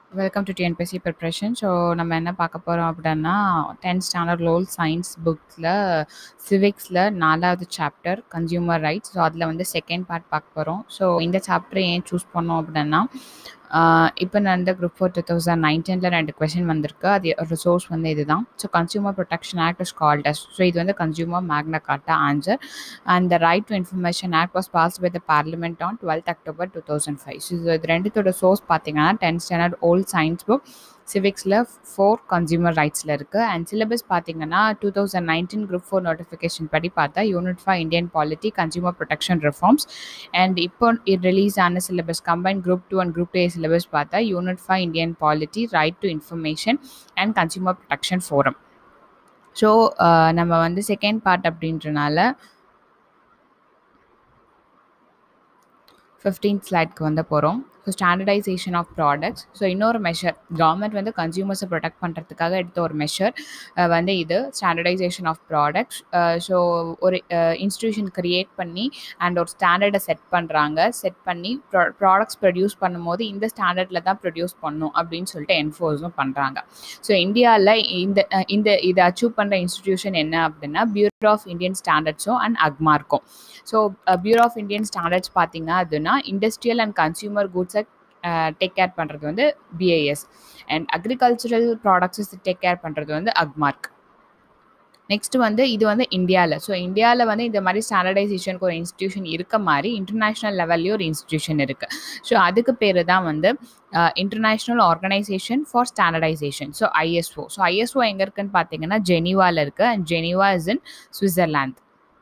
Welcome to TNPSC preparation. So நம்ம என்ன பார்க்க போறோம் அப்படின்னா, 10த் ஸ்டாண்டர்ட் லோல் சயின்ஸ் புக்ல சிவிக்ஸ்ல 4வது சாப்டர் கன்சியூமர் ரைட்ஸ். ஸோ அதில வந்து செகண்ட் பார்ட் பார்க்க போறோம். ஸோ இந்த சாப்டர் ஏன் சூஸ் பண்ணோம் அப்படின்னா, ஆ இப்ப நடந்த குரூப் ஃபோர் 2019ல 2 கொஸ்டின் வந்திருக்கு. அது ஒரு சோர்ஸ் வந்து இதுதான். So consumer protection act is called as so இது வந்து consumer Magna Carta answer. And the right to information act was passed by the parliament on 12த் அக்டோபர் 2005. ஸோ இது இது 2த்தோட சோர்ஸ் பார்த்தீங்கன்னா, 10த் ஸ்டாண்டர்ட் ஓல்ட் சயின்ஸ் புக் சிவிக்ஸ்ல 4 consumer ரைட்ஸ்ல இருக்கு. அண்ட் சிலபஸ் பார்த்தீங்கன்னா, 2019 குரூப் 4 நோட்டிஃபிகேஷன் படி பார்த்தா, unit 5 Indian polity consumer protection reforms and இப்போ ரிலீஸ் ஆன syllabus combined group 2 and group 2 syllabus பார்த்தா, unit 5 Indian polity right to information and consumer protection forum. So uh நம்ம வந்து செகண்ட் பார்ட் அப்படின்றனால 15த் ஸ்லைட்க்கு வந்து போறோம். So standardisation of products. So இன்னொரு மெஷர் கவர்மெண்ட் வந்து கன்சியூமர்ஸ புரொடெக்ட் பண்றதுக்காக எடுத்த ஒரு மெஷர் அ வந்து இது standardisation of products. Uh so ஒரு அ இன்ஸ்டிடியூஷன் கிரியேட் பண்ணி அண்ட் ஒரு ஸ்டாண்டர்ட செட் பண்றாங்க. செட் பண்ணி ப்ரா ப்ராடக்ட்ஸ் ப்ரொடியூஸ் பண்ணும்போது இந்த ஸ்டாண்டர்ட்ல தான் ப்ரொடியூஸ் பண்ணணும் அப்படின்னு சொல்லிட்டு என்ஃபோர்ஸும் பண்றாங்க. ஸோ இந்தியால இந்த அ இந்த இத அச்சீவ் பண்ற இன்ஸ்டிடியூஷன் என்ன அப்படின்னா, பியூரோ ஆஃப் இந்தியன் ஸ்டாண்டர்ட்ஸும் அண்ட் அக்மார்க்கும். So Bureau of Indian Standards பார்த்தீங்க அதுன்னா, இண்டஸ்ட்ரியல் அண்ட் கன்சியூமர் கூட்ஸ அ டேக் கேர் பண்றது வந்து பிஐஎஸ். அண்ட் அக்ரிகல்ச்சரல் ப்ராடக்ட்ஸஸ் டேக் கேர் பண்றது வந்து அக்மார்க். நெக்ஸ்ட் வந்து இது வந்து இந்தியால. ஸோ இந்தியால வந்து இந்த மாரி ஸ்டாண்டர்டைசேஷனுக்கு ஒரு இன்ஸ்டிடியூஷன் இருக்க மாரி, இன்டர்நேஷனல் லெவல்லயும் ஒரு இன்ஸ்டிடியூஷன் இருக்கு. ஸோ அதுக்கு பேரு தான் வந்து uh International Organisation for Standardisation. So ISO. So ISO எங்க இருக்குன்னு பார்த்தீங்கன்னா, ஜெனீவால இருக்கு. And Geneva is in Switzerland.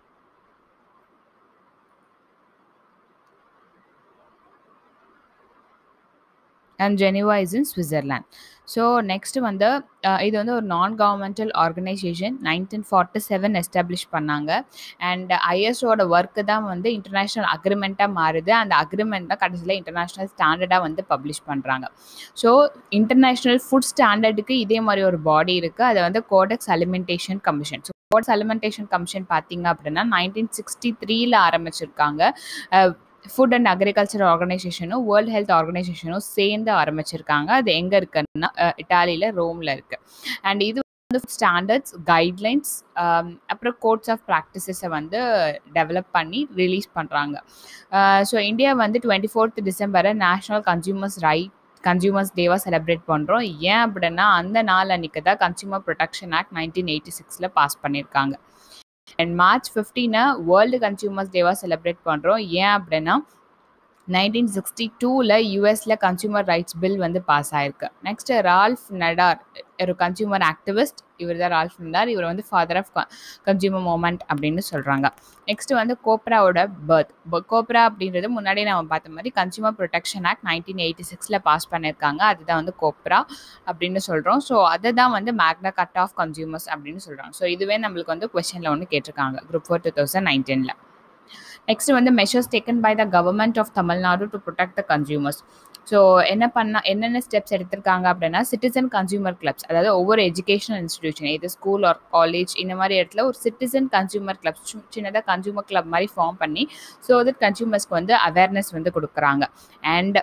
And Geneva is in Switzerland. So next வந்து அ இது வந்து ஒரு நான் கவர்மெண்டல் ஆர்கனைசேஷன் 1947 எஸ்டாப்ளிஷ் பண்ணாங்க. அண்ட் ஐஎஸ்ஓட ஒர்க் தான் வந்து இன்டர்நேஷனல் அக்ரிமெண்ட்டா மாறுது. அந்த அக்ரிமெண்ட் தான் கடைசில இன்டர்நேஷனல் ஸ்டாண்டர்டா வந்து பப்ளிஷ் பண்றாங்க. ஸோ இன்டர்நேஷனல் ஃபுட் ஸ்டாண்டர்டுக்கு இதே மாரி ஒரு பாடி இருக்கு. அது வந்து Codex Alimentarius Commission. So Codex Alimentarius Commission பார்த்தீங்க அப்படின்னா, 1963ல ஆரம்பிச்சிருக்காங்க. அ ஃபுட் அண்ட் அக்ரிகல்ச்சர் ஆர்கனைசேஷனும், வேர்ல்ட் ஹெல்த் ஆர்கனைசேஷனும் சேர்ந்து ஆரம்பிச்சிருக்காங்க. அது எங்க இருக்குன்னா, அ இட்டாலியில ரோம்ல இருக்கு. அண்ட் இது வந்து ஸ்டாண்டர்ட்ஸ், கைட்லைன்ஸ் அ அப்புறம் கோட்ஸ் ஆஃப் பிராக்டிஸஸ வந்து டெவலப் பண்ணி ரிலீஸ் பண்றாங்க. அ ஸோ இந்தியா வந்து 24த் டிசம்பர நேஷனல் கன்சியூமர்ஸ் ரைட் கன்சியூமர்ஸ் டேவா செலிப்ரேட் பண்றோம். ஏன் அப்படின்னா, அந்த நாள் அன்னைக்கு தான் கன்சியூமர் புரொடெக்ஷன் ஆக்ட் 1986ல பாஸ் பண்ணியிருக்காங்க. அண்ட் மார்ச் 15 வேர்ல்டு கன்சியூமர்ஸ் டேவா செலிப்ரேட் பண்றோம். ஏன் அப்படின்னா, 1962ல யுஎஸ்ல கன்சியூமர் ரைட்ஸ் பில் வந்து பாஸ் ஆயிருக்கு. நெக்ஸ்ட் ரால்ஃப் நடார் ஒரு கன்சியூமர் ஆக்டிவிஸ்ட். இவர் தான் ரால்ஃப் நடார். இவர் வந்து ஃபாதர் ஆஃப் க கன்சியூமர் மூவ்மெண்ட் அப்படின்னு சொல்றாங்க. நெக்ஸ்ட் வந்து கோப்ராவோட பர்த். ப கோப்ரா அப்படின்றது முன்னாடியே நம்ம பார்த்த மாரி கன்சியூமர் புரொடெக்ஷன் ஆக்ட் 1986ல பாஸ் பண்ணியிருக்காங்க. அதுதான் வந்து கோப்ரா அப்படின்னு சொல்றோம். ஸோ அத தான் வந்து மேக்னா கார்ட்டா ஆஃப் கன்சியூமர்ஸ் அப்படின்னு சொல்றாங்க. ஸோ இதுவே நம்மளுக்கு வந்து கொஸ்டின்ல ஒண்ணு கேட்டிருக்காங்க. குரூப் 4 2019ல. நெக்ஸ்ட் வந்து measures taken by the government of Tamil Nadu to protect the consumers. So என்ன பண்ணா என்னென்ன ஸ்டெப்ஸ் எடுத்திருக்காங்க அப்படின்னா, சிட்டிசன் கன்சியூமர் கிளப்ஸ் அதாவது ஒவ்வொரு எஜுகேஷனல் இன்ஸ்டிடியூஷன் எது ஸ்கூல் ஆர் காலேஜ் இந்த மாரி இடத்துல ஒரு சிட்டிசன் கன்சியூமர் கிளப்ஸ் சு சின்னதா கன்சியூமர் கிளப் மாரி ஃபார்ம் பண்ணி, ஸோ தட் கன்சியூமர்ஸ்க்கு வந்து அவேர்னஸ் வந்து குடுக்குறாங்க. அண்ட்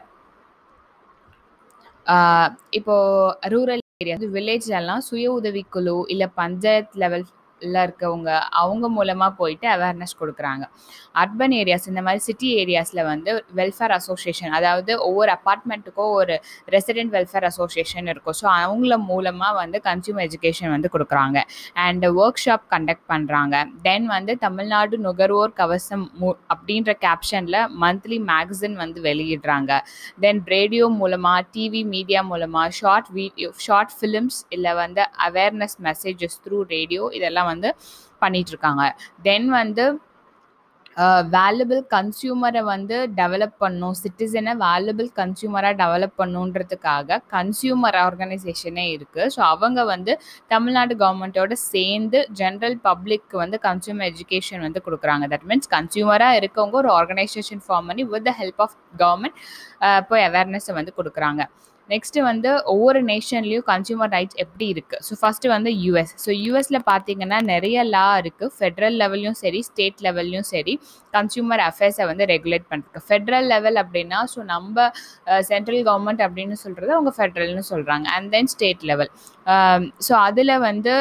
ஆ இப்போ ரூரல் ஏரியா வில்லேஜ்லலாம் சுய உதவிக்குழு, இல்ல பஞ்சாயத் லெவல்ல இருக்கவங்க, அவங்க மூலமா போயிட்டு அவேர்னஸ் குடுக்குறாங்க. அர்பன் ஏரியாஸ் இந்த மாரி சிட்டி ஏரியாஸ்ல வந்து வெல்ஃபேர் அசோசியேஷன் அதாவது ஒவ்வொரு அபார்ட்மெண்ட்டுக்கும் ஒரு ரெசிடென்ட் வெல்ஃபேர் அசோசியேஷன் இருக்கும். ஸோ அவங்கள மூலமா வந்து கன்சியூமர் எஜுகேஷன் வந்து குடுக்குறாங்க. அண்ட் வொர்க் ஷாப் கண்டக்ட் பண்றாங்க. தென் வந்து தமிழ்நாடு நுகர்வோர் கவசம் மு அப்படின்ற கேப்ஷன்ல மந்த்லி மேகசின் வந்து வெளியிடுறாங்க. தென் ரேடியோ மூலமா, டிவி மீடியா மூலமா, ஷார்ட் வீடியோ ஷார்ட் ஃபிலிம்ஸ் இல்ல வந்து அவேர்னஸ் மெசேஜஸ் த்ரூ ரேடியோ இதெல்லாம் வந்து பண்ணிட்டு இருக்காங்க. தென் வந்து அ வேல்யூபிள் கன்சியூமர வந்து டெவலப் பண்ணணும். சிட்டிசன வேல்யூபிள் கன்சியூமரா டெவலப் பண்ணணுன்றதுக்காக கன்சியூமர் ஆர்கனைசேஷனே இருக்கு. ஸோ அவங்க வந்து தமிழ்நாடு கவர்மெண்ட்டோட சேர்ந்து ஜெனரல் பப்ளிக்க்கு வந்து கன்சியூமர் எஜுகேஷன் வந்து குடுக்குறாங்க. தட் மீன்ஸ் கன்சியூமரா இருக்கவங்க ஒரு ஆர்கனைசேஷன் ஃபார்ம் பண்ணி with the help of government uh போய் அவேர்னஸ வந்து குடுக்குறாங்க. நெக்ஸ்ட் வந்து ஒவ்வொரு நேஷன்லயும் கன்சியூமர் ரைட்ஸ் எப்படி இருக்கு ஸோ ஃபர்ஸ்ட் வந்து யூஎஸ் ஸோ யூஎஸ்ல பார்த்தீங்கன்னா நிறைய லா இருக்கு ஃபெட்ரல் லெவல்லையும் சரி ஸ்டேட் லெவல்லையும் சரி கன்சியூமர் அஃபேர்ஸை வந்து ரெகுலேட் பண்ணுறதுக்கு ஃபெட்ரல் லெவல் அப்படின்னா ஸோ நம்ம சென்ட்ரல் கவர்மெண்ட் அப்படின்னு சொல்றது அவங்க ஃபெட்ரல்னு சொல்றாங்க and then state level so அதில் வந்து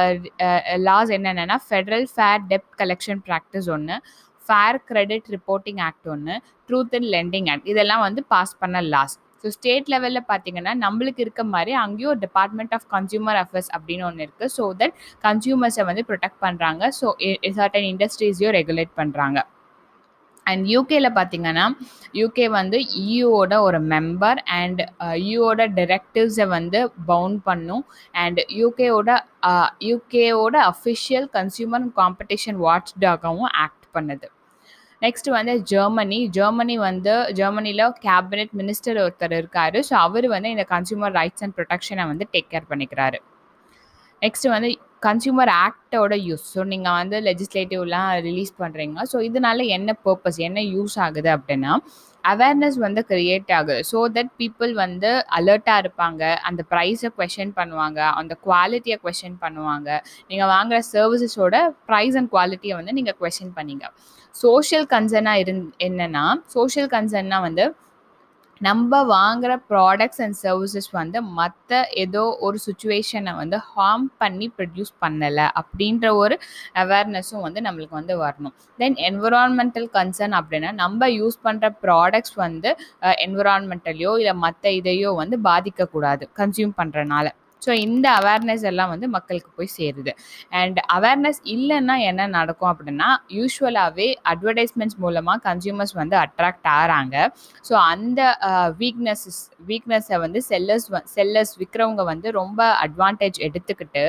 லாஸ் என்னென்னா ஃபெட்ரல் ஃபேர் டெப்ட் கலெக்ஷன் ப்ராக்டிஸ் ஒன்று ஃபேர் கிரெடிட் ரிப்போர்ட்டிங் ஆக்ட் ஒன்று ட்ரூத் அண்ட் லெண்டிங் ஆக்ட் இதெல்லாம் வந்து பாஸ் பண்ண லாஸ் ஸோ ஸ்டேட் லெவலில் பார்த்தீங்கன்னா நம்மளுக்கு இருக்க மாதிரி அங்கேயும் ஒரு டிபார்ட்மெண்ட் ஆஃப் கன்சியூமர் அஃபேர்ஸ் அப்படின்னு ஒன்று இருக்குது ஸோ தட் கன்சியூமர்ஸை வந்து ப்ரொடெக்ட் பண்ணுறாங்க ஸோ சர்டன் இண்டஸ்ட்ரீஸையும் ரெகுலேட் பண்ணுறாங்க அண்ட் யூகேல பார்த்தீங்கன்னா யூகே வந்து இயூவோட ஒரு மெம்பர் அண்ட் யூவோட டிரெக்டிவ்ஸை வந்து பவுண்ட் பண்ணும் அண்ட் யூகேவோட யூகேவோட அஃபிஷியல் கன்சியூமர் காம்படிஷன் வாட்ச் டாகவும் ஆக்ட் பண்ணுது நெக்ஸ்ட் வந்து ஜெர்மனி ஜெர்மனி வந்து ஜெர்மனியில் கேபினெட் மினிஸ்டர் ஒருத்தர் இருக்காரு ஸோ அவர் வந்து இந்த கன்சியூமர் ரைட்ஸ் அண்ட் ப்ரொடெக்ஷனை வந்து டேக் கேர் பண்ணிக்கிறாரு நெக்ஸ்ட் வந்து கன்சியூமர் ஆக்டோட யூஸ் ஸோ நீங்கள் வந்து லெஜிஸ்லேட்டிவ்லாம் ரிலீஸ் பண்ணுறீங்க ஸோ இதனால என்ன பர்பஸ் என்ன யூஸ் ஆகுது அப்படின்னா அவேர்னஸ் வந்து க்ரியேட் ஆகுது ஸோ தட் பீப்புள் வந்து அலர்ட்டாக இருப்பாங்க அந்த ப்ரைஸை கொஷின் பண்ணுவாங்க அந்த குவாலிட்டியை கொஷின் பண்ணுவாங்க நீங்கள் வாங்குகிற சர்வீசஸோட ப்ரைஸ் அண்ட் குவாலிட்டியை வந்து நீங்கள் கொஷின் பண்ணீங்க சோஷியல் கன்சர்னாக இருந் என்னென்னா சோஷியல் கன்சர்னா வந்து நம்ம வாங்குற ப்ராடக்ட்ஸ் அண்ட் சர்வீசஸ் வந்து மற்ற ஏதோ ஒரு சுச்சுவேஷனை வந்து ஹார்ம் பண்ணி ப்ரொடியூஸ் பண்ணலை அப்படின்ற ஒரு அவேர்னஸும் வந்து நம்மளுக்கு வந்து வரணும் தென் என்விரான்மெண்டல் கன்சர்ன் அப்படின்னா நம்ம யூஸ் பண்ணுற ப்ராடக்ட்ஸ் வந்து என்விரான்மெண்டலையோ இல்லை மற்ற இதையோ வந்து பாதிக்கக்கூடாது கன்சியூம் பண்ணுறனால ஸோ இந்த அவேர்னஸ் எல்லாம் வந்து மக்களுக்கு போய் சேருது அண்ட் அவேர்னஸ் இல்லைன்னா என்ன நடக்கும் அப்படின்னா யூஸ்வலாகவே அட்வர்டைஸ்மெண்ட்ஸ் மூலமாக கன்சியூமர்ஸ் வந்து அட்ராக்ட் ஆகிறாங்க ஸோ அந்த வீக்னஸஸ் வீக்னஸை வந்து செல்லர்ஸ் செல்லர்ஸ் விற்கிறவங்க வந்து ரொம்ப அட்வான்டேஜ் எடுத்துக்கிட்டு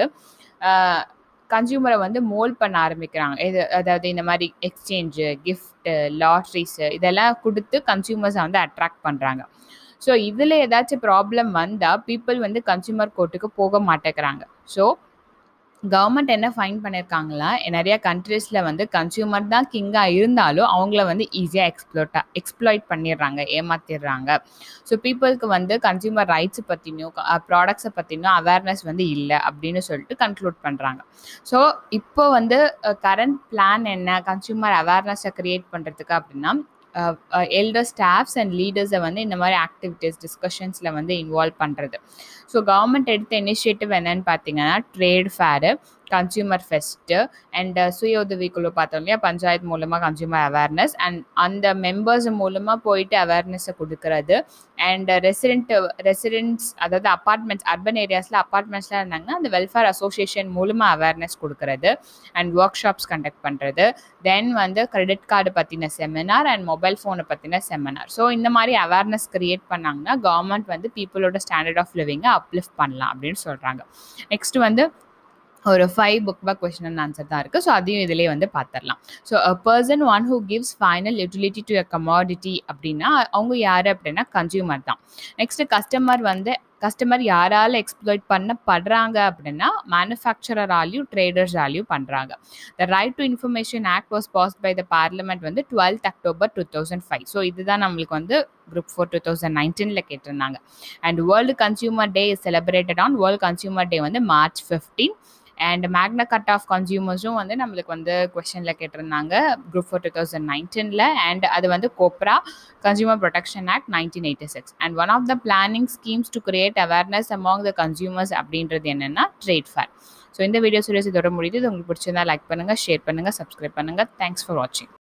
கன்சியூமரை வந்து மோல் பண்ண ஆரம்பிக்கிறாங்க இது அதாவது இந்த மாதிரி எக்ஸ்சேஞ்சு கிஃப்ட்டு லாட்ரிஸு இதெல்லாம் கொடுத்து கன்சியூமர்ஸை வந்து அட்ராக்ட் பண்ணுறாங்க ஸோ இதில் ஏதாச்சும் ப்ராப்ளம் வந்தால் பீப்புள் வந்து கன்சியூமர் கோர்ட்டுக்கு போக மாட்டேங்கிறாங்க ஸோ கவர்மெண்ட் என்ன ஃபைன் பண்ணியிருக்காங்களா நிறைய கண்ட்ரீஸில் வந்து கன்சியூமர் தான் கிங்காக இருந்தாலும் அவங்கள வந்து ஈஸியாக எக்ஸ்ப்ளோட்டா எக்ஸ்ப்ளாய்ட் பண்ணிடுறாங்க ஏமாத்திடுறாங்க ஸோ பீப்புளுக்கு வந்து கன்சியூமர் ரைட்ஸ் பற்றினும் ப்ராடக்ட்ஸை பற்றினும் அவேர்னஸ் வந்து இல்லை அப்படின்னு சொல்லிட்டு கன்க்ளூட் பண்ணுறாங்க ஸோ இப்போ வந்து கரண்ட் பிளான் என்ன கன்சியூமர் அவேர்னஸை க்ரியேட் பண்ணுறதுக்கு அப்படின்னா எல்டர் ஸ்டாஃப்ஸ் அண்ட் லீடர்ஸை வந்து இந்த மாதிரி ஆக்டிவிட்டீஸ் டிஸ்கஷன்ஸில் வந்து இன்வால்வ் பண்ணுறது ஸோ கவர்மெண்ட் எடுத்த இனிஷியேட்டிவ் என்னன்னு பார்த்தீங்கன்னா trade fair consumer fest and சுய உதவிக்குழு பார்த்தோம் இல்லையா பஞ்சாயத்து மூலமாக கன்சியூமர் அவேர்னஸ் அண்ட் அந்த மெம்பர்ஸ் மூலமாக போயிட்டு அவேர்னஸை கொடுக்கறது அண்ட் ரெசிடென்ட் ரெசிடென்ட்ஸ் அதாவது அப்பார்ட்மெண்ட்ஸ் அர்பன் ஏரியாஸில் அப்பார்ட்மெண்ட்ஸ்லாம் இருந்தாங்கன்னா அந்த வெல்ஃபேர் அசோசியேஷன் மூலமாக அவேர்னஸ் கொடுக்கறது அண்ட் ஒர்க் ஷாப்ஸ் கண்டக்ட் பண்ணுறது தென் வந்து கிரெடிட் கார்டு பற்றின செமினார் அண்ட் மொபைல் ஃபோனை பற்றின செமினார் ஸோ இந்த மாதிரி அவேர்னஸ் க்ரியேட் பண்ணாங்கன்னா கவர்மெண்ட் வந்து பீப்புளோட ஸ்டாண்டர்ட் ஆஃப் லிவிங்கை அப்லிஃப்ட் பண்ணலாம் அப்படின்னு சொல்கிறாங்க நெக்ஸ்ட் வந்து ஒரு five book back question and answer தான் இருக்குது ஸோ அதையும் இதிலே வந்து பார்த்துடலாம் so a person one who gives final utility to a commodity அப்படின்னா அவங்க யார் அப்படின்னா கன்சியூமர் தான் நெக்ஸ்ட் கஸ்டமர் வந்து கஸ்டமர் யாரால் எக்ஸ்ப்ளாய்ட் பண்ணப்படுறாங்க அப்படின்னா மேனுஃபேக்சரராலையும் ட்ரேடர்ஸாலையும் பண்ணுறாங்க the right to information act was pass by the parliament வந்து twelfth October two thousand five so இதுதான் நம்மளுக்கு வந்து குரூப் ஃபோர் டூ தௌசண்ட் நைன்டீனில் கேட்டிருந்தாங்க and world consumer day is celebrated on world consumer day வந்து March fifteen and Magna Carta of கன்சியூமர்ஸும் வந்து நம்மளுக்கு வந்து கொஷனில் கேட்டிருந்தாங்க குரூப் ஃபோர் டூ தௌசண்ட் நைன்டீனில் அண்ட் அது வந்து COPRA consumer protection act nineteen eighty six and one of the planning schemes to create awareness among the consumers அப்படின்றது என்னென்னா ட்ரேட் ஃபேர் ஸோ இந்த வீடியோ சீரியஸ் இதோட முடியுது இது உங்களுக்கு பிடிச்சிருந்தா லைக் பண்ணுங்கள் ஷேர் பண்ணுங்கள் சப்ஸ்கிரைப் பண்ணுங்கள் தேங்க்ஸ் ஃபார் வாட்சிங்